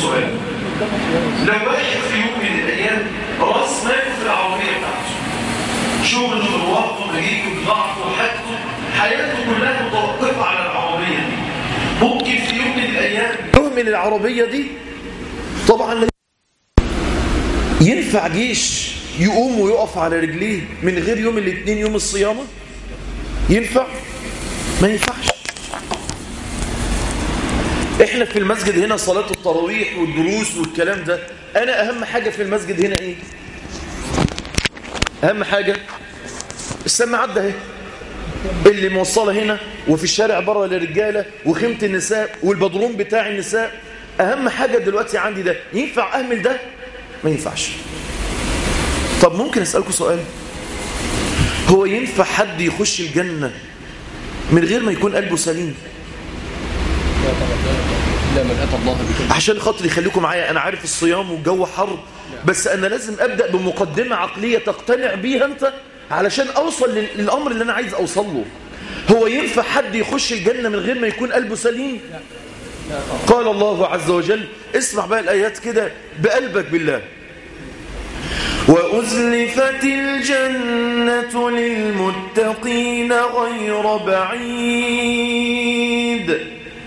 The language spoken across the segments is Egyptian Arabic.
سؤال لو واحد في يوم من الايام راس ماله في العربيه بتاعته شغله ووقته مجيئه ضعفه حاجته حياته كلها متوقفه على العربيه دي ممكن في يوم من الايام يهمل العربيه دي طبعا لا ينفع جيش يقوم ويقف على رجليه من غير يوم الاثنين يوم الصيامه ينفع ما ينفعش احنا في المسجد هنا صلاة التراويح والدروس والكلام ده انا اهم حاجة في المسجد هنا ايه اهم حاجة السماعات ده اهي اللي موصلة هنا وفي الشارع بره للرجالة وخيمة النساء والبدروم بتاع النساء اهم حاجة دلوقتي عندي ده ينفع اهمل ده ما ينفعش طب ممكن اسألكم سؤال هو ينفع حد يخش الجنة من غير ما يكون قلبه سليم إلا من أتى الله بكل عشان خاطر يخليكم معايا انا عارف الصيام والجو حر بس انا لازم ابدا بمقدمه عقليه تقتنع بيها انت علشان اوصل لل- للامر اللي انا عايز اوصل له هو ينفع حد يخش الجنه من غير ما يكون قلبه سليم قال الله عز وجل اسمع بقى الايات كده بقلبك بالله وأزلفت الجنة للمتقين غير بعيد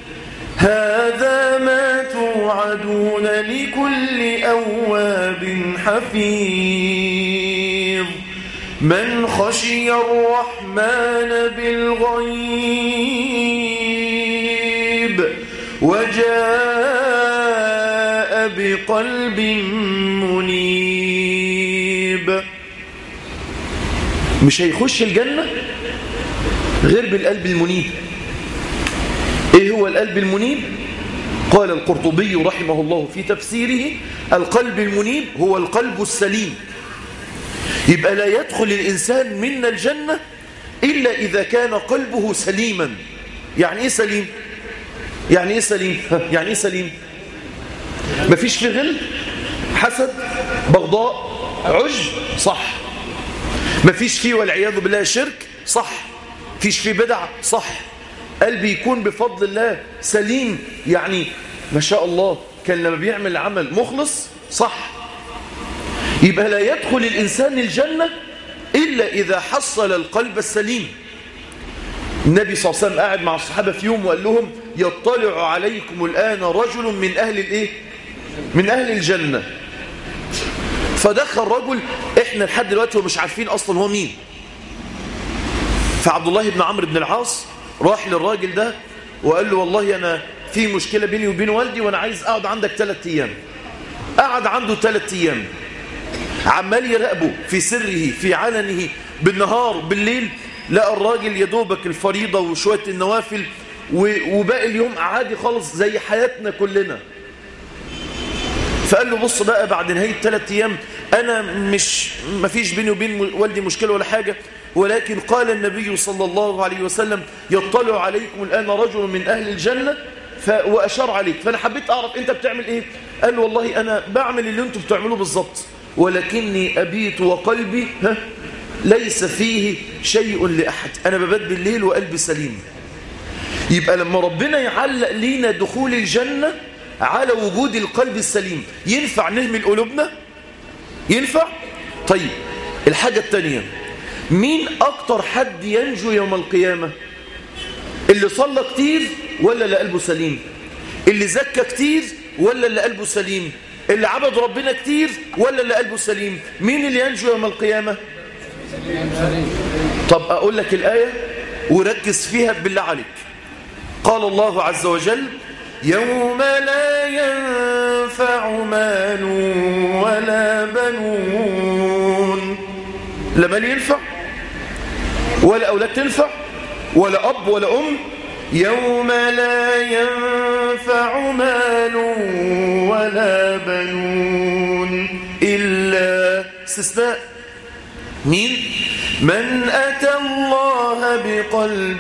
هذا ما توعدون لكل أواب حفيظ من خشي الرحمن بالغيب وجاء بقلب منيب مش هيخش الجنة غير بالقلب المنيب ايه هو القلب المنيب قال القرطبي رحمه الله في تفسيره القلب المنيب هو القلب السليم يبقى لا يدخل الإنسان منا الجنة إلا إذا كان قلبه سليما يعني إيه سليم؟ يعني إيه سليم؟ ها، يعني إيه سليم؟ مفيش في غل حسد بغضاء عجب صح مفيش فيه والعياذ بالله شرك صح فيش فيه بدع صح قلبي يكون بفضل الله سليم يعني ما شاء الله كان لما بيعمل عمل مخلص صح يبقى لا يدخل الإنسان الجنة إلا إذا حصل القلب السليم النبي صلى الله عليه وسلم قاعد مع الصحابة في يوم وقال لهم يطلع عليكم الآن رجل من أهل الإيه؟ من أهل الجنة فدخل رجل إحنا لحد دلوقتي ومش عارفين أصلا هو مين فعبد الله بن عمرو بن العاص راح للراجل ده وقال له والله أنا في مشكلة بيني وبين والدي وأنا عايز أقعد عندك ثلاث أيام قعد عنده ثلاث أيام عمال يراقبه في سره في علنه بالنهار بالليل لقى الراجل يدوبك الفريضة وشوية النوافل و- وباقي اليوم عادي خالص زي حياتنا كلنا فقال له بص بقى بعد نهاية ثلاث أيام أنا مش ما فيش بيني وبين والدي مشكلة ولا حاجة ولكن قال النبي صلى الله عليه وسلم يطلع عليكم الآن رجل من أهل الجنة ف... وأشار عليك فأنا حبيت أعرف أنت بتعمل إيه قال له والله أنا بعمل اللي أنتم بتعملوه بالظبط ولكني أبيت وقلبي ها ليس فيه شيء لأحد أنا ببات بالليل وقلبي سليم يبقى لما ربنا يعلق لينا دخول الجنة على وجود القلب السليم ينفع نهمل قلوبنا ينفع طيب الحاجة التانية مين أكتر حد ينجو يوم القيامة اللي صلى كتير ولا اللي قلبه سليم اللي زكى كتير ولا اللي قلبه سليم اللي عبد ربنا كتير ولا اللي قلبه سليم مين اللي ينجو يوم القيامة طب أقول لك الآية وركز فيها بالله عليك قال الله عز وجل يوم لا ينفع مال ولا بنون لا مال ينفع ولا أولاد تنفع ولا أب ولا أم يوم لا ينفع مال ولا بنون إلا استثناء مين من أتى الله بقلب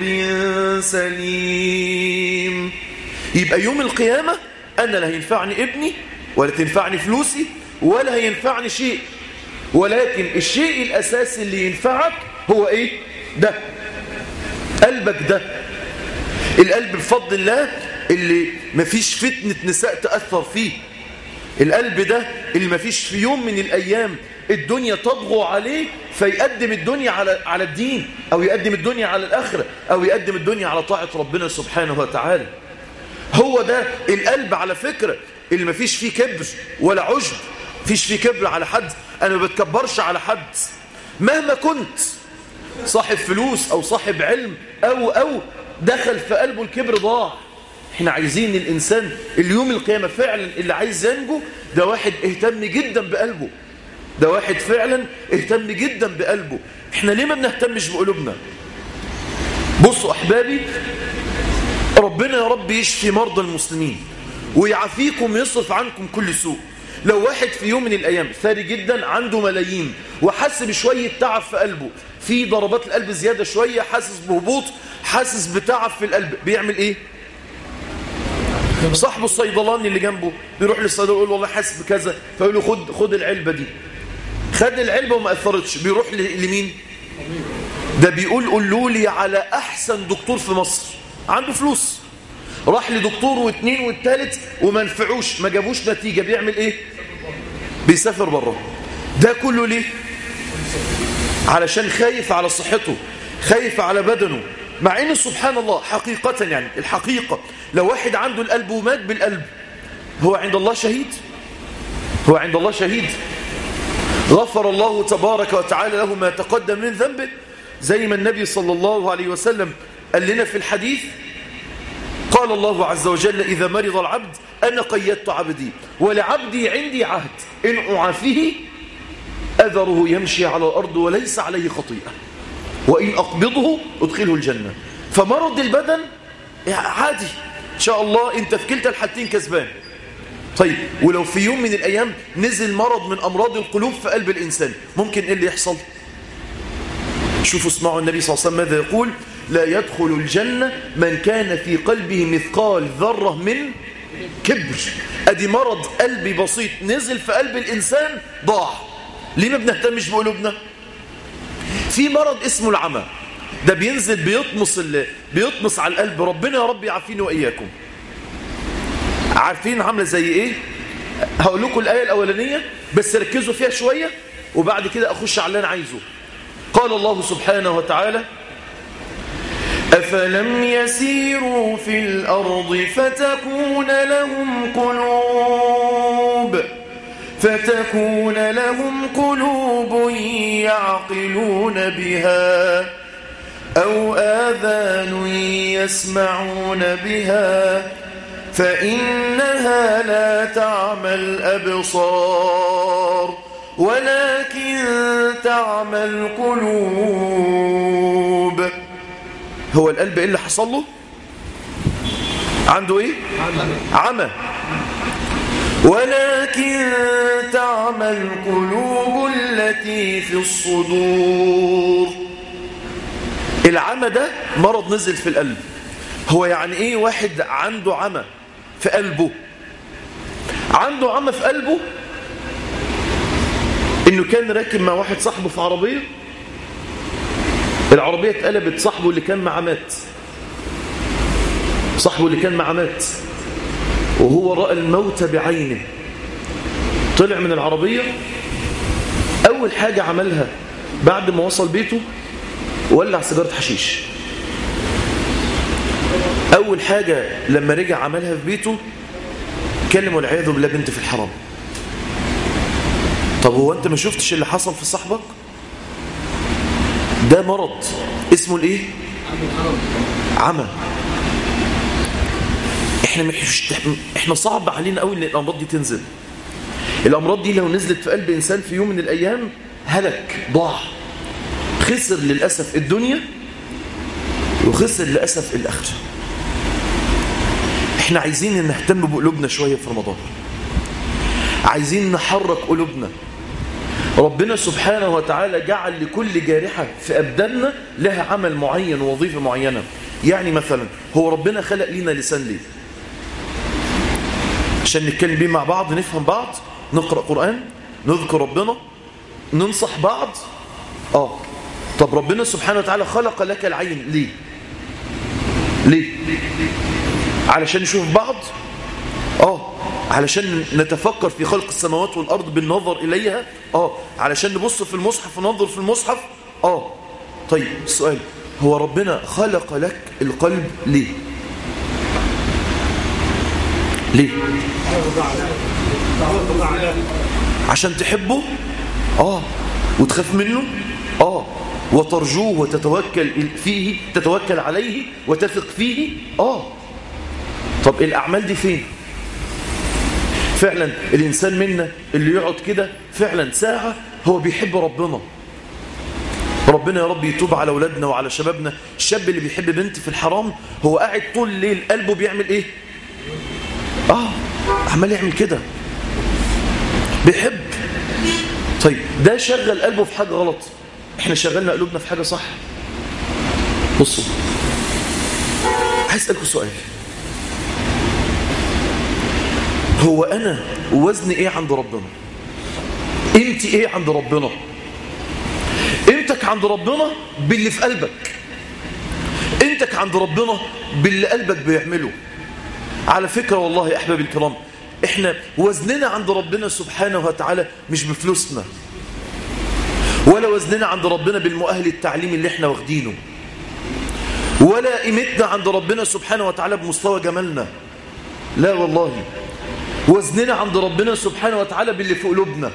سليم يبقى يوم القيامة أنا لا هينفعني ابني ولا تنفعني فلوسي ولا هينفعني شيء ولكن الشيء الأساسي اللي ينفعك هو إيه ده قلبك ده القلب بفضل الله اللي مفيش فتنة نساء تأثر فيه القلب ده اللي ما فيش في يوم من الأيام الدنيا تطغو عليه فيقدم الدنيا على على الدين أو يقدم الدنيا على الآخرة أو يقدم الدنيا على طاعة ربنا سبحانه وتعالى هو ده القلب على فكرة اللي ما فيش فيه كبر ولا عجب فيش فيه كبر على حد أنا ما بتكبرش على حد مهما كنت صاحب فلوس أو صاحب علم أو أو دخل في قلبه الكبر ضاع احنا عايزين الإنسان اليوم القيامة فعلا اللي عايز ينجو ده واحد اهتم جدا بقلبه ده واحد فعلا اهتم جدا بقلبه احنا ليه ما بنهتمش بقلوبنا بصوا أحبابي ربنا يا رب يشفي مرضى المسلمين ويعافيكم ويصرف عنكم كل سوء لو واحد في يوم من الأيام ثري جدا عنده ملايين وحس بشوية تعب في قلبه في ضربات القلب زيادة شوية حاسس بهبوط حاسس بتعب في القلب بيعمل ايه صاحبه الصيدلاني اللي جنبه بيروح للصيدلاني يقول له والله حاسس بكذا فيقول له خد خد العلبة دي خد العلبة وما أثرتش بيروح لمين ده بيقول قولوا لي على أحسن دكتور في مصر عنده فلوس راح لدكتور واثنين والثالث وما نفعوش ما جابوش نتيجة بيعمل ايه بيسافر بره ده كله ليه علشان خايف على صحته خايف على بدنه مع ان سبحان الله حقيقة يعني الحقيقة لو واحد عنده القلب ومات بالقلب هو عند الله شهيد هو عند الله شهيد غفر الله تبارك وتعالى له ما تقدم من ذنبه زي ما النبي صلى الله عليه وسلم قال لنا في الحديث قال الله عز وجل إذا مرض العبد أنا قيدت عبدي ولعبدي عندي عهد إن أعافيه أذره يمشي على الأرض وليس عليه خطيئة وإن أقبضه أدخله الجنة فمرض البدن عادي إن شاء الله أنت في كلتا الحالتين كسبان طيب ولو في يوم من الأيام نزل مرض من أمراض القلوب في قلب الإنسان ممكن إيه اللي يحصل شوفوا اسمعوا النبي صلى الله عليه وسلم ماذا يقول لا يدخل الجنة من كان في قلبه مثقال ذرة من كبر أدي مرض قلبي بسيط نزل في قلب الإنسان ضاع ليه ما بنهتمش بقلوبنا في مرض اسمه العمى ده بينزل بيطمس بيطمس على القلب ربنا يا رب يعافيني وإياكم عارفين عامله زي ايه هقول لكم الايه الاولانيه بس ركزوا فيها شويه وبعد كده اخش على اللي انا عايزه قال الله سبحانه وتعالى أفلم يسيروا في الأرض فتكون لهم قلوب فتكون لهم قلوب يعقلون بها أو آذان يسمعون بها فإنها لا تعمى الأبصار ولكن تعمى القلوب هو القلب إيه اللي حصل له عنده إيه عمى ولكن تعمى القلوب التي في الصدور العمى ده مرض نزل في القلب هو يعني ايه واحد عنده عمى في قلبه عنده عمى في قلبه انه كان راكب مع واحد صاحبه في عربية العربية اتقلبت صاحبه اللي كان معاه مات صاحبه اللي كان معاه مات وهو رأى الموت بعينه طلع من العربية أول حاجة عملها بعد ما وصل بيته ولع سيجارة حشيش أول حاجة لما رجع عملها في بيته كلم والعياذ بالله بنت في الحرام طب هو أنت ما شفتش اللي حصل في صاحبك ده مرض اسمه الايه عمى احنا مش احنا صعب علينا قوي ان الامراض دي تنزل الامراض دي لو نزلت في قلب انسان في يوم من الايام هلك ضاع خسر للاسف الدنيا وخسر للاسف الاخره احنا عايزين نهتم بقلوبنا شويه في رمضان عايزين نحرك قلوبنا ربنا سبحانه وتعالى جعل لكل جارحة في أبداننا لها عمل معين ووظيفة معينة يعني مثلا هو ربنا خلق لنا لسان ليه عشان نتكلم بيه مع بعض نفهم بعض نقرأ قرآن نذكر ربنا ننصح بعض آه طب ربنا سبحانه وتعالى خلق لك العين ليه ليه علشان نشوف بعض آه علشان نتفكر في خلق السماوات والأرض بالنظر إليها آه علشان نبص في المصحف وننظر في المصحف آه طيب السؤال هو ربنا خلق لك القلب ليه ليه عشان تحبه آه وتخاف منه آه وترجوه وتتوكل فيه تتوكل عليه وتثق فيه آه طب الأعمال دي فين فعلا الإنسان منا اللي يقعد كده فعلا ساعة هو بيحب ربنا ربنا يا رب يتوب على أولادنا وعلى شبابنا الشاب اللي بيحب بنت في الحرام هو قاعد طول الليل قلبه بيعمل ايه اه عمال يعمل كده بيحب طيب ده شغل قلبه في حاجة غلط احنا شغلنا قلوبنا في حاجة صح بصوا عايز اسألكم سؤال هو انا وزني ايه عند ربنا قيمتي ايه عند ربنا قيمتك عند ربنا باللي في قلبك قيمتك عند ربنا باللي قلبك بيعمله على فكرة والله يا أحبابي الكرام احنا وزننا عند ربنا سبحانه وتعالى مش بفلوسنا ولا وزننا عند ربنا بالمؤهل التعليمي اللي احنا واخدينه ولا قيمتنا عند ربنا سبحانه وتعالى بمستوى جمالنا لا والله وزننا عند ربنا سبحانه وتعالى باللي في قلوبنا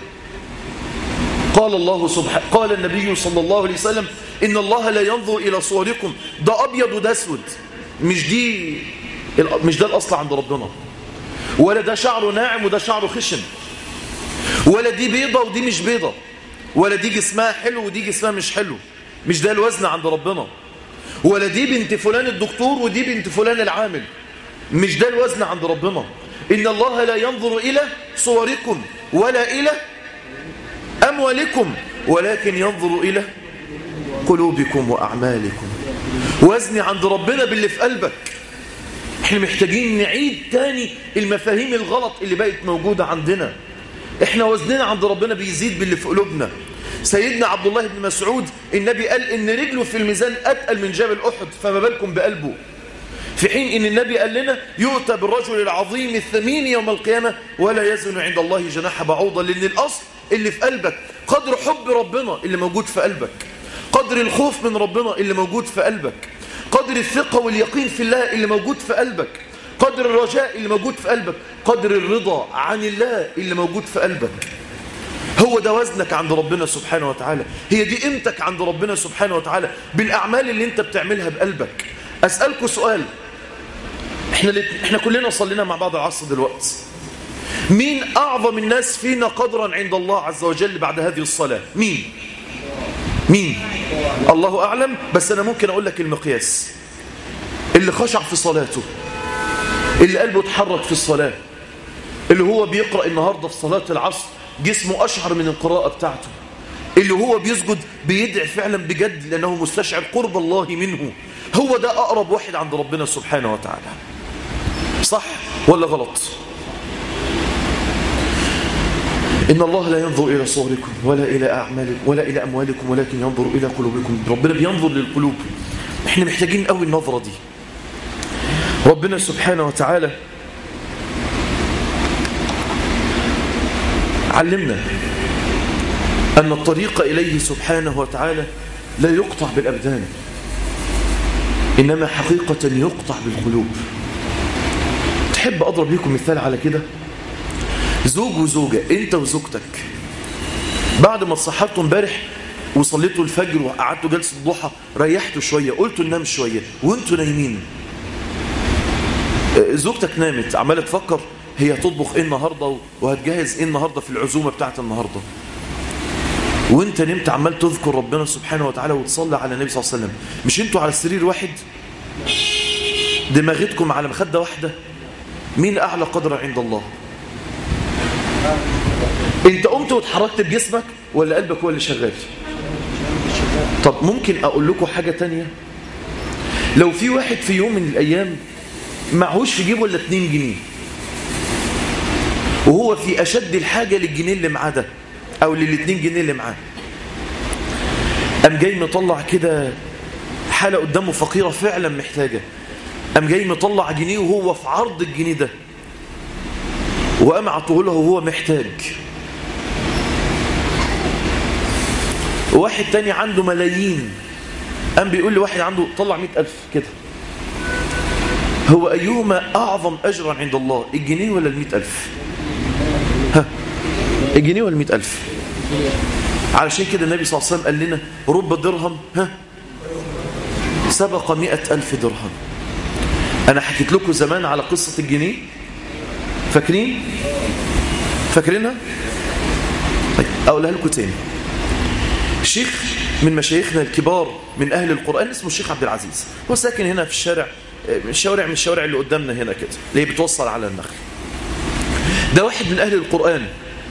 قال الله سبحانه قال النبي صلى الله عليه وسلم إن الله لا ينظر إلى صوركم ده أبيض وده أسود مش دي مش ده الأصل عند ربنا ولا ده شعره ناعم وده شعره خشن ولا دي بيضة ودي مش بيضة ولا دي جسمها حلو ودي جسمها مش حلو مش ده الوزن عند ربنا ولا دي بنت فلان الدكتور ودي بنت فلان العامل مش ده الوزن عند ربنا إن الله لا ينظر إلى صوركم ولا إلى أموالكم ولكن ينظر إلى قلوبكم وأعمالكم وزني عند ربنا باللي في قلبك احنا محتاجين نعيد تاني المفاهيم الغلط اللي بقت موجودة عندنا احنا وزننا عند ربنا بيزيد باللي في قلوبنا سيدنا عبد الله بن مسعود النبي قال ان رجله في الميزان اتقل من جبل احد فما بالكم بقلبه في حين ان النبي قال لنا يؤتى بالرجل العظيم الثمين يوم القيامة ولا يزن عند الله جناح بعوضة لان الاصل اللي في قلبك قدر حب ربنا اللي موجود في قلبك قدر الخوف من ربنا اللي موجود في قلبك قدر الثقة واليقين في الله اللي موجود في قلبك قدر الرجاء اللي موجود في قلبك قدر الرضا عن الله اللي موجود في قلبك هو ده وزنك عند ربنا سبحانه وتعالى هي دي قيمتك عند ربنا سبحانه وتعالى بالأعمال اللي انت بتعملها بقلبك أسألكوا سؤال احنا, احنا كلنا صلينا مع بعض العصر دلوقتي مين أعظم الناس فينا قدرا عند الله عز وجل بعد هذه الصلاة مين مين الله أعلم بس أنا ممكن أقول لك المقياس اللي خشع في صلاته اللي قلبه اتحرك في الصلاة اللي هو بيقرأ النهاردة في صلاة العصر جسمه أشعر من القراءة بتاعته اللي هو بيسجد بيدعي فعلا بجد لأنه مستشعر قرب الله منه هو ده أقرب واحد عند ربنا سبحانه وتعالى صح ولا غلط إن الله لا ينظر إلى صوركم ولا إلى أعمالكم ولا إلى أموالكم ولكن ينظر إلى قلوبكم ربنا بينظر للقلوب احنا محتاجين قوي النظرة دي ربنا سبحانه وتعالى علمنا أن الطريق إليه سبحانه وتعالى لا يقطع بالأبدان إنما حقيقة يقطع بالقلوب تحب أضرب لكم مثال على كده زوج وزوجة انت وزوجتك بعد ما تصحبتوا امبارح وصليتوا الفجر وقعدتوا جلسة ضحى ريحتوا شوية قلتوا ننام شوية وانتوا نايمين زوجتك نامت عمالة تفكر هي هتطبخ ايه النهاردة وهتجهز ايه النهاردة في العزومة بتاعت النهاردة وانت نمت عمال تذكر ربنا سبحانه وتعالى وتصلي على النبي صلى الله عليه وسلم مش انتوا على السرير واحد دماغتكم على مخدة واحدة مين أعلى قدر عند الله انت قمت واتحركت بجسمك ولا قلبك هو اللي شغال طب ممكن اقول لكم حاجة تانية لو في واحد في يوم من الايام معهوش في جيبه الا 2 جنيه وهو في اشد الحاجة للجنيه اللي معاه ده او للاتنين جنيه اللي معاه قام جاي مطلع كده حالة قدامه فقيرة فعلا محتاجة قام جاي مطلع جنيه وهو في عرض الجنيه ده وقام عطوه له وهو محتاج واحد تاني عنده ملايين قام بيقول لواحد عنده طلع مئة ألف كده هو أيهما أعظم أجرا عند الله الجنيه ولا المئة ألف ها الجنيه ولا المئة ألف علشان كده النبي صلى الله عليه وسلم قال لنا رب درهم ها سبق مئة ألف درهم أنا حكيت لكم زمان على قصة الجنيه فاكرين فاكرينها طيب أقولها لكم تاني شيخ من مشايخنا الكبار من أهل القرآن اسمه الشيخ عبد العزيز هو ساكن هنا في الشارع من الشوارع من الشوارع اللي قدامنا هنا كده اللي هي بتوصل على النخل ده واحد من أهل القرآن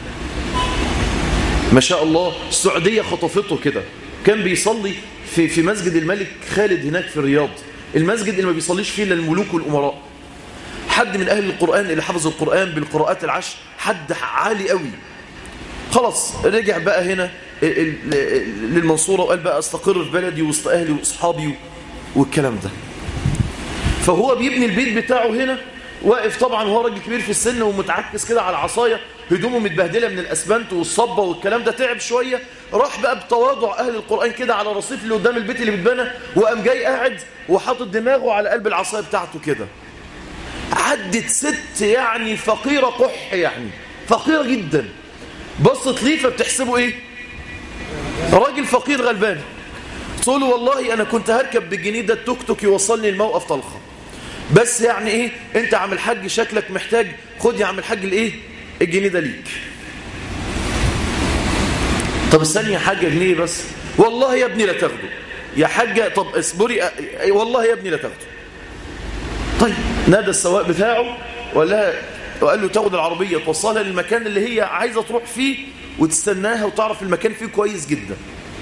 ما شاء الله السعودية خطفته كده كان بيصلي في في مسجد الملك خالد هناك في الرياض المسجد اللي ما بيصليش فيه الا الملوك والأمراء حد من أهل القرآن اللي حفظ القرآن بالقراءات العشر حد عالي قوي خلاص رجع بقى هنا للمنصورة وقال بقى استقر في بلدي وسط أهلي وأصحابي والكلام ده فهو بيبني البيت بتاعه هنا واقف طبعا وهو راجل كبير في السن ومتعكس كده على عصايه هدومه متبهدله من الاسمنت والصبه والكلام ده تعب شويه راح بقى بتواضع اهل القران كده على الرصيف اللي قدام البيت اللي بيتبنى وقام جاي قاعد وحاطط دماغه على قلب العصايه بتاعته كده عدت ست يعني فقيره قح يعني فقيره جدا بصت ليه فبتحسبه ايه راجل فقير غلبان تقول له والله انا كنت هركب بالجنيه ده التوك توك يوصلني الموقف طلخه بس يعني ايه انت عم الحاج شكلك محتاج خد يا عم الحاج الايه الجنيه ده ليك طب استني يا حاجه جنيه بس والله يا ابني لا تاخده يا حاجه طب اصبري والله يا ابني لا تاخده طيب نادى السواق بتاعه ولا وقال له تاخد العربيه توصلها للمكان اللي هي عايزه تروح فيه وتستناها وتعرف المكان فيه كويس جدا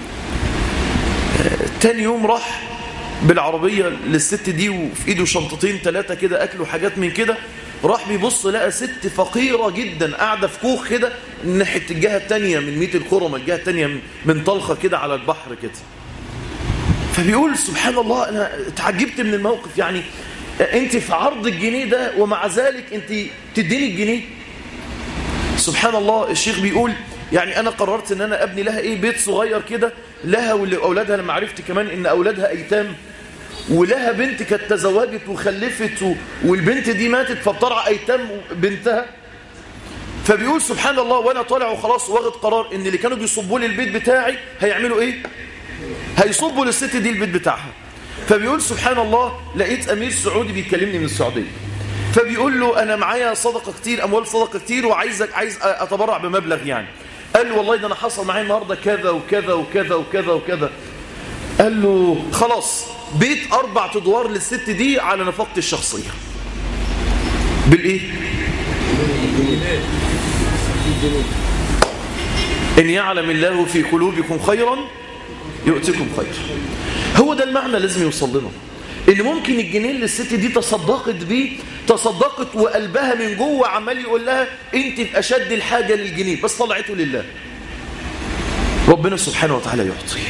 تاني يوم راح بالعربية للست دي وفي ايده شنطتين ثلاثة كده أكل وحاجات من كده راح بيبص لقى ست فقيرة جدا قاعدة في كوخ كده ناحية الجهة التانية من ميت الكرمة الجهة التانية من طلخة كده على البحر كده فبيقول سبحان الله أنا اتعجبت من الموقف يعني أنت في عرض الجنيه ده ومع ذلك أنت تديني الجنيه سبحان الله الشيخ بيقول يعني أنا قررت أن أنا أبني لها إيه بيت صغير كده لها ولأولادها لما عرفت كمان أن أولادها أيتام ولها بنت كانت تزوجت وخلفت والبنت دي ماتت فبترعى أيتام بنتها فبيقول سبحان الله وأنا طالع وخلاص واخد قرار أن اللي كانوا بيصبوا لي البيت بتاعي هيعملوا إيه هيصبوا للست دي البيت بتاعها فبيقول سبحان الله لقيت أمير سعودي بيكلمني من السعودية فبيقول له أنا معايا صدقة كتير أموال صدقة كتير وعايزك عايز أتبرع بمبلغ يعني قال له والله ده أنا حصل معايا النهاردة كذا وكذا وكذا وكذا وكذا قال له خلاص بيت أربع أدوار للست دي على نفقتي الشخصية بالإيه؟ إن يعلم الله في قلوبكم خيرا يؤتكم خيرا هو ده المعنى لازم يوصل لنا اللي ممكن الجنيه اللي الست دي تصدقت بيه تصدقت وقلبها من جوه عمال يقول لها انت في اشد الحاجه للجنيه بس طلعته لله ربنا سبحانه وتعالى يعطي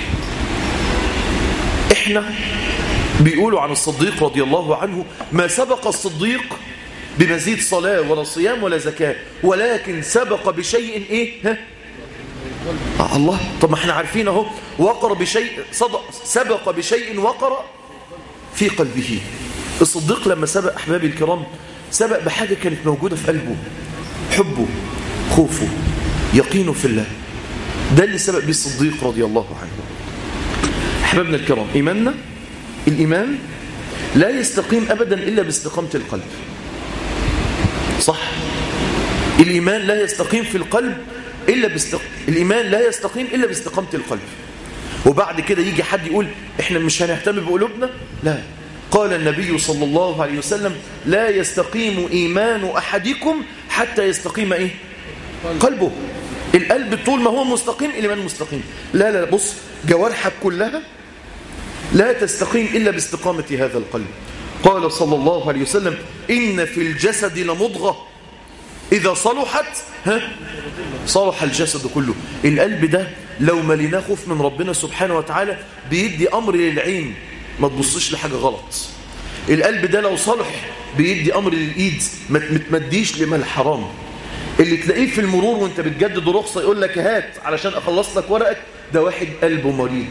احنا بيقولوا عن الصديق رضي الله عنه ما سبق الصديق بمزيد صلاة ولا صيام ولا زكاة ولكن سبق بشيء ايه ها؟ آه الله طب ما احنا عارفين اهو وقر بشيء صدق سبق بشيء وقر في قلبه الصديق لما سبق أحبابي الكرام سبق بحاجة كانت موجودة في قلبه حبه خوفه يقينه في الله ده اللي سبق به الصديق رضي الله عنه أحبابنا الكرام إيماننا الإيمان لا يستقيم أبدا إلا باستقامة القلب صح الإيمان لا يستقيم في القلب إلا باستق... الإيمان لا يستقيم إلا باستقامة القلب وبعد كده يجي حد يقول إحنا مش هنهتم بقلوبنا لا قال النبي صلى الله عليه وسلم لا يستقيم إيمان أحدكم حتى يستقيم إيه قلبه القلب طول ما هو مستقيم الإيمان مستقيم لا لا بص جوارحك كلها لا تستقيم إلا باستقامة هذا القلب قال صلى الله عليه وسلم إن في الجسد لمضغة إذا صلحت ها صلح الجسد كله القلب ده لو مليناه خوف من ربنا سبحانه وتعالى بيدي أمر للعين ما تبصش لحاجة غلط القلب ده لو صلح بيدي أمر للإيد ما تمديش لما الحرام اللي تلاقيه في المرور وانت بتجدد رخصة يقول لك هات علشان اخلص لك ورقك ده واحد قلبه مريض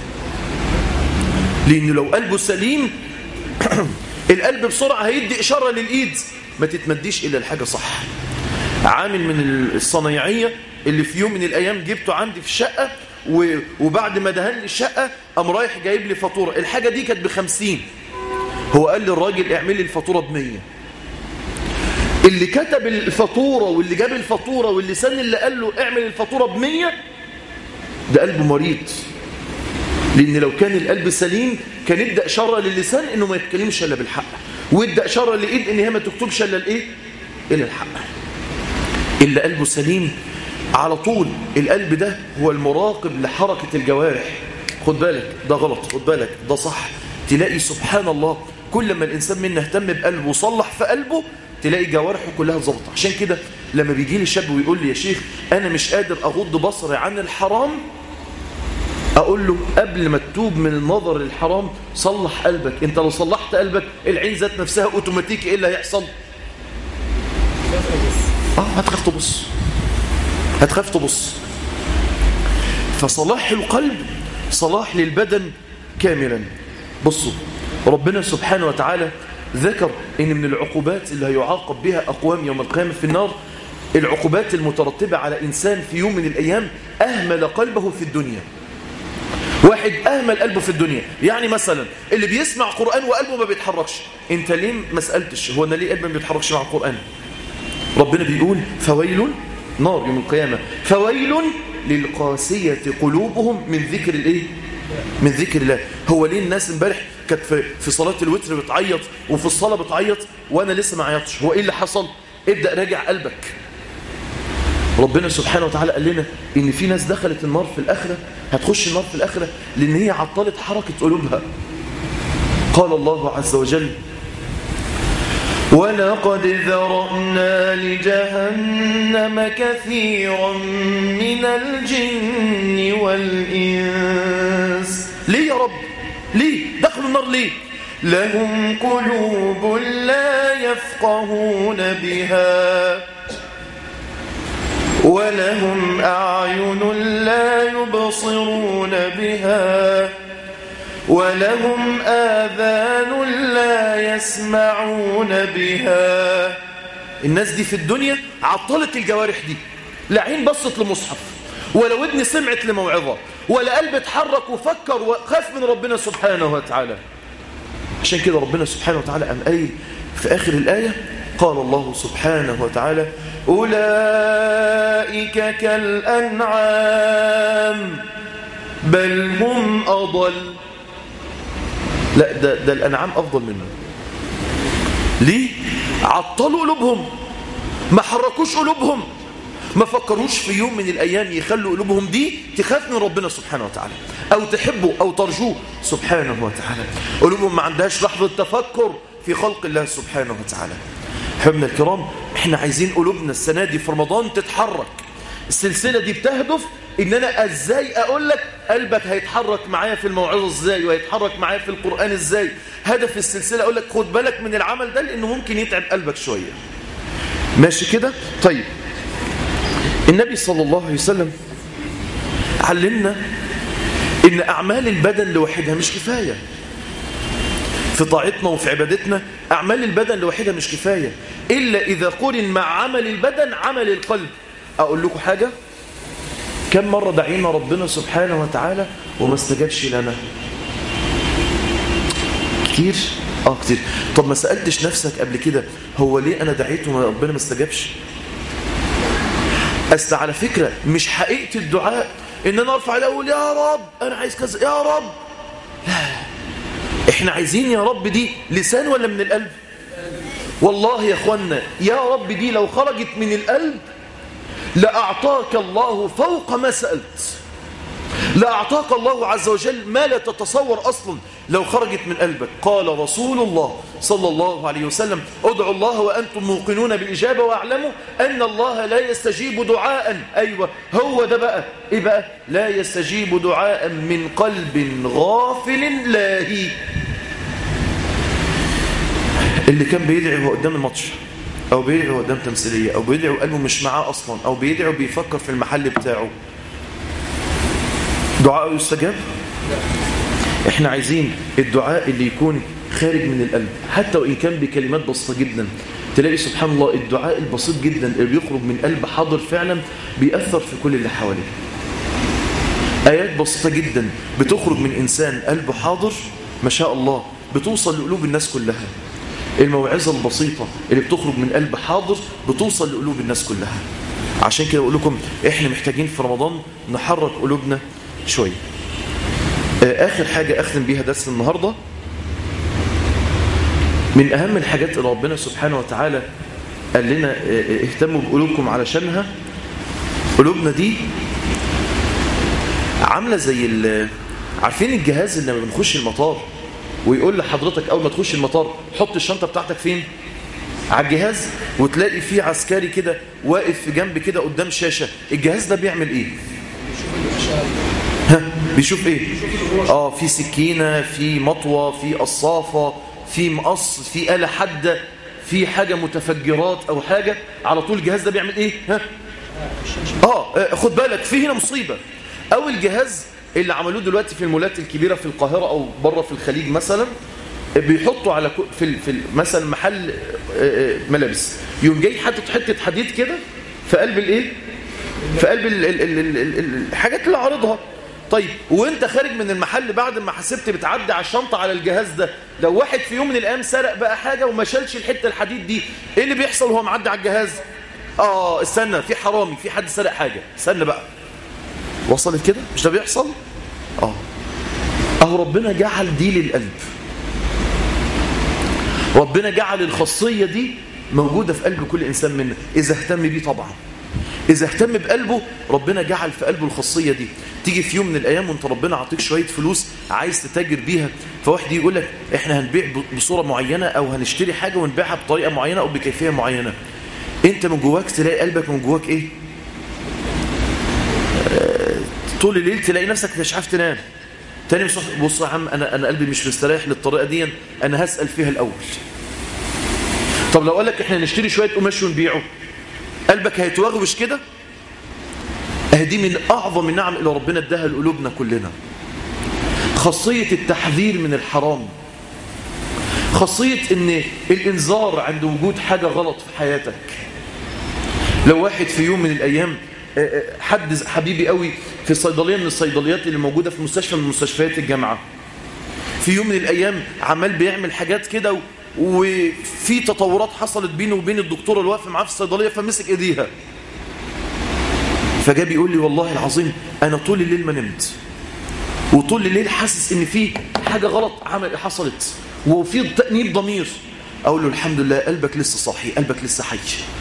لانه لو قلبه سليم القلب بسرعة هيدي اشارة للايد ما تتمديش الا الحاجة صح عامل من الصنايعية اللي في يوم من الايام جبته عندي في الشقة وبعد ما دهن لي الشقة قام رايح جايب لي فاتورة الحاجة دي كانت بخمسين هو قال للراجل اعمل لي الفاتورة بمية اللي كتب الفاتورة واللي جاب الفاتورة واللسان اللي قال له اعمل الفاتورة بمية ده قلبه مريض لأن لو كان القلب سليم كان يبدأ إشارة للسان إنه ما يتكلمش إلا بالحق ويبدأ إشارة للإيد إن هي ما تكتبش إلا الإيه؟ إلا الحق اللي قلبه سليم على طول القلب ده هو المراقب لحركة الجوارح خد بالك ده غلط خد بالك ده صح تلاقي سبحان الله كل ما الإنسان منا اهتم بقلبه وصلح في قلبه تلاقي جوارحه كلها ظبطة عشان كده لما بيجي لي شاب ويقول لي يا شيخ أنا مش قادر أغض بصري عن الحرام أقول له قبل ما تتوب من النظر للحرام صلح قلبك أنت لو صلحت قلبك العين ذات نفسها أوتوماتيكي إيه اللي هيحصل آه هتخاف تبص هتخاف تبص فصلاح القلب صلاح للبدن كاملا بصوا ربنا سبحانه وتعالى ذكر ان من العقوبات اللي هيعاقب بها اقوام يوم القيامه في النار العقوبات المترتبه على انسان في يوم من الايام اهمل قلبه في الدنيا واحد اهمل قلبه في الدنيا يعني مثلا اللي بيسمع قران وقلبه ما بيتحركش انت ليه ما سالتش هو انا ليه قلبي ما بيتحركش مع القران ربنا بيقول فويل نار يوم القيامه فويل للقاسيه قلوبهم من ذكر الايه من ذكر الله هو ليه الناس امبارح كانت في, في صلاة الوتر بتعيط وفي الصلاة بتعيط وانا لسه ما عيطش هو ايه اللي حصل ابدأ راجع قلبك ربنا سبحانه وتعالى قال لنا ان في ناس دخلت النار في الاخرة هتخش النار في الاخرة لان هي عطلت حركة قلوبها قال الله عز وجل ولقد ذرأنا لجهنم كثيرا من الجن والإنس ليه يا رب ليه دخلوا النار ليه لهم قلوب لا يفقهون بها ولهم أعين لا يبصرون بها ولهم آذان لا يسمعون بها الناس دي في الدنيا عطلت الجوارح دي لا عين بصت لمصحف ولا ودن سمعت لموعظة ولا قلب اتحرك وفكر وخاف من ربنا سبحانه وتعالى عشان كده ربنا سبحانه وتعالى قام قايل في آخر الآية قال الله سبحانه وتعالى أولئك كالأنعام بل هم أضل لا ده, ده الأنعام أفضل منه ليه؟ عطلوا قلوبهم ما حركوش قلوبهم ما فكروش في يوم من الأيام يخلوا قلوبهم دي تخاف من ربنا سبحانه وتعالى أو تحبه أو ترجوه سبحانه وتعالى قلوبهم ما عندهاش لحظة تفكر في خلق الله سبحانه وتعالى حبنا الكرام احنا عايزين قلوبنا السنة دي في رمضان تتحرك السلسلة دي بتهدف ان انا ازاي اقول لك قلبك هيتحرك معايا في الموعظة ازاي وهيتحرك معايا في القرآن ازاي هدف السلسلة اقول لك خد بالك من العمل ده لانه ممكن يتعب قلبك شوية ماشي كده طيب النبي صلى الله عليه وسلم علمنا ان اعمال البدن لوحدها مش كفاية في طاعتنا وفي عبادتنا اعمال البدن لوحدها مش كفاية الا اذا قرن مع عمل البدن عمل القلب اقول لكم حاجة كم مرة دعينا ربنا سبحانه وتعالى وما استجابش لنا كتير اه كتير طب ما سألتش نفسك قبل كده هو ليه انا دعيت وما ربنا ما استجابش اصل على فكرة مش حقيقة الدعاء ان انا ارفع الاول يا رب انا عايز كذا يا رب لا احنا عايزين يا رب دي لسان ولا من القلب والله يا اخوانا يا رب دي لو خرجت من القلب لأعطاك الله فوق ما سألت لأعطاك الله عز وجل ما لا تتصور أصلا لو خرجت من قلبك قال رسول الله صلى الله عليه وسلم ادعوا الله وأنتم موقنون بالإجابة واعلموا أن الله لا يستجيب دعاء أيوة هو ده بقى إيه بقى لا يستجيب دعاء من قلب غافل لاهي اللي كان بيدعي وهو قدام الماتش او بيدعي قدام تمثيليه او بيدعي وقلبه مش معاه اصلا او بيدعي وبيفكر في المحل بتاعه دعاءه يستجاب احنا عايزين الدعاء اللي يكون خارج من القلب حتى وان كان بكلمات بسيطه جدا تلاقي سبحان الله الدعاء البسيط جدا اللي بيخرج من قلب حاضر فعلا بيأثر في كل اللي حواليه آيات بسيطة جدا بتخرج من إنسان قلبه حاضر ما شاء الله بتوصل لقلوب الناس كلها الموعظة البسيطة اللي بتخرج من قلب حاضر بتوصل لقلوب الناس كلها عشان كده أقول لكم إحنا محتاجين في رمضان نحرك قلوبنا شوية آخر حاجة أختم بيها درس النهاردة من أهم الحاجات اللي ربنا سبحانه وتعالى قال لنا اهتموا بقلوبكم علشانها قلوبنا دي عاملة زي عارفين الجهاز اللي لما بنخش المطار ويقول لحضرتك أول ما تخش المطار حط الشنطة بتاعتك فين على الجهاز وتلاقي فيه عسكري كده واقف في جنب كده قدام شاشة الجهاز ده بيعمل ايه ها بيشوف ايه اه في سكينة في مطوة في قصافة في مقص في آلة حادة في حاجة متفجرات او حاجة على طول الجهاز ده بيعمل ايه ها اه خد بالك في هنا مصيبة اول جهاز اللي عملوه دلوقتي في المولات الكبيرة في القاهرة او بره في الخليج مثلا بيحطوا على في في مثلا محل ملابس يوم جاي حاطط حته حديد كده في قلب الايه في قلب ال ال ال ال الحاجات اللي عارضها طيب وانت خارج من المحل بعد ما حسبت بتعدي على الشنطه على الجهاز ده لو واحد في يوم من الايام سرق بقى حاجه وما شالش الحته الحديد دي ايه اللي بيحصل وهو معدي على الجهاز اه استنى في حرامي في حد سرق حاجه استنى بقى وصلت كده مش ده بيحصل اه اهو ربنا جعل دي للقلب ربنا جعل الخاصيه دي موجوده في قلب كل انسان منا اذا اهتم بيه طبعا إذا اهتم بقلبه ربنا جعل في قلبه الخاصية دي تيجي في يوم من الأيام وانت ربنا عطيك شوية فلوس عايز تتاجر بيها فواحد يقول لك احنا هنبيع بصورة معينة أو هنشتري حاجة ونبيعها بطريقة معينة أو بكيفية معينة انت من جواك تلاقي قلبك من جواك ايه اه طول الليل تلاقي نفسك مش عارف تنام تاني مش بص يا عم انا انا قلبي مش مستريح للطريقه دي انا هسال فيها الاول طب لو قال لك احنا نشتري شويه قماش ونبيعه قلبك هيتوغوش كده دي من أعظم النعم اللي ربنا اداها لقلوبنا كلنا خاصية التحذير من الحرام خاصية ان الانذار عند وجود حاجة غلط في حياتك لو واحد في يوم من الأيام حد حبيبي قوي في صيدلية من الصيدليات اللي موجودة في مستشفى من مستشفيات الجامعة في يوم من الأيام عمال بيعمل حاجات كده وفي تطورات حصلت بينه وبين الدكتوره اللي واقفه معاه في الصيدليه فمسك ايديها فجاء بيقول لي والله العظيم انا طول الليل ما نمت وطول الليل حاسس ان في حاجه غلط عمل حصلت وفي تانيب ضمير اقول له الحمد لله قلبك لسه صاحي قلبك لسه حي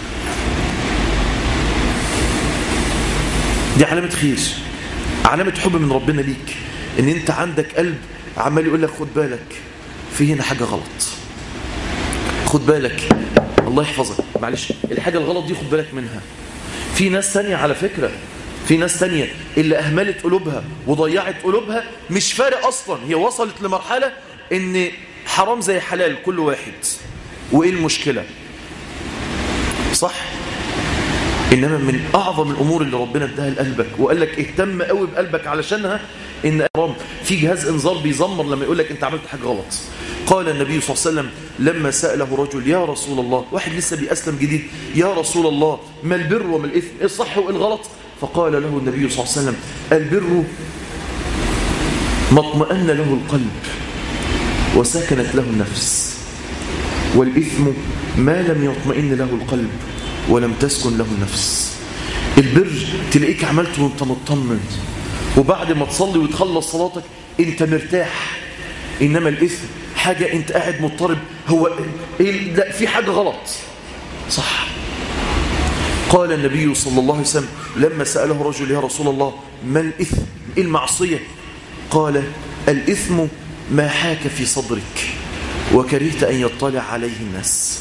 دي علامه خير علامه حب من ربنا ليك ان انت عندك قلب عمال يقول لك خد بالك في هنا حاجه غلط خد بالك الله يحفظك معلش الحاجة الغلط دي خد بالك منها في ناس تانية على فكرة في ناس تانية اللي أهملت قلوبها وضيعت قلوبها مش فارق أصلا هي وصلت لمرحلة ان حرام زي حلال كل واحد وإيه المشكلة صح إنما من أعظم الأمور اللي ربنا اداها لقلبك وقال لك اهتم قوي بقلبك علشانها إن حرام في جهاز إنذار بيزمر لما يقول لك أنت عملت حاجة غلط قال النبي صلى الله عليه وسلم لما سأله رجل يا رسول الله واحد لسه بيأسلم جديد يا رسول الله ما البر وما الإثم إيه الصح وإيه الغلط فقال له النبي صلى الله عليه وسلم البر ما اطمأن له القلب وسكنت له النفس والإثم ما لم يطمئن له القلب ولم تسكن له النفس البر تلاقيك عملته وانت مطمن وبعد ما تصلي وتخلص صلاتك انت مرتاح انما الاثم حاجة انت قاعد مضطرب هو إيه لا في حاجة غلط صح قال النبي صلى الله عليه وسلم لما سأله رجل يا رسول الله ما الإثم إيه المعصية قال الإثم ما حاك في صدرك وكرهت أن يطلع عليه الناس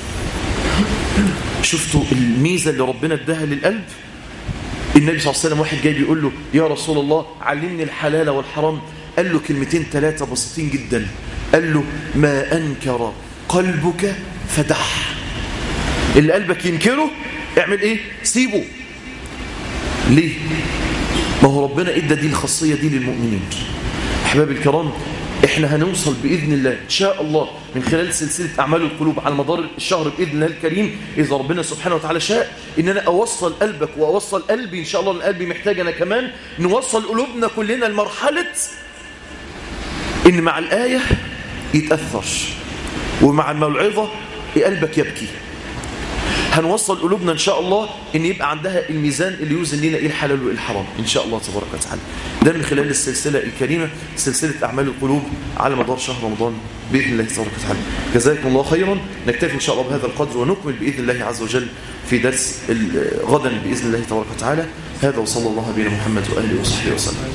شفتوا الميزة اللي ربنا اداها للقلب النبي صلى الله عليه وسلم واحد جاي بيقول له يا رسول الله علمني الحلال والحرام قال له كلمتين ثلاثة بسيطين جدا قال له ما أنكر قلبك فدح اللي قلبك ينكره اعمل ايه سيبه ليه ما هو ربنا ادى دي الخاصية دي للمؤمنين احبابي الكرام احنا هنوصل باذن الله ان شاء الله من خلال سلسله اعمال القلوب على مدار الشهر باذن الله الكريم اذا ربنا سبحانه وتعالى شاء ان انا اوصل قلبك واوصل قلبي ان شاء الله ان قلبي محتاج انا كمان نوصل قلوبنا كلنا لمرحله ان مع الايه يتاثر ومع الموعظه قلبك يبكي هنوصل قلوبنا ان شاء الله ان يبقى عندها الميزان اللي يوزن لنا ايه الحلال وايه الحرام ان شاء الله تبارك وتعالى ده من خلال السلسله الكريمه سلسله اعمال القلوب على مدار شهر رمضان باذن الله تبارك وتعالى جزاكم الله خيرا نكتفي ان شاء الله بهذا القدر ونكمل باذن الله عز وجل في درس غدا باذن الله تبارك وتعالى هذا وصلى الله على نبينا محمد واله وصحبه وسلم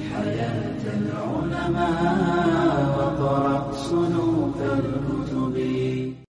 وقرأ صنوف الكتب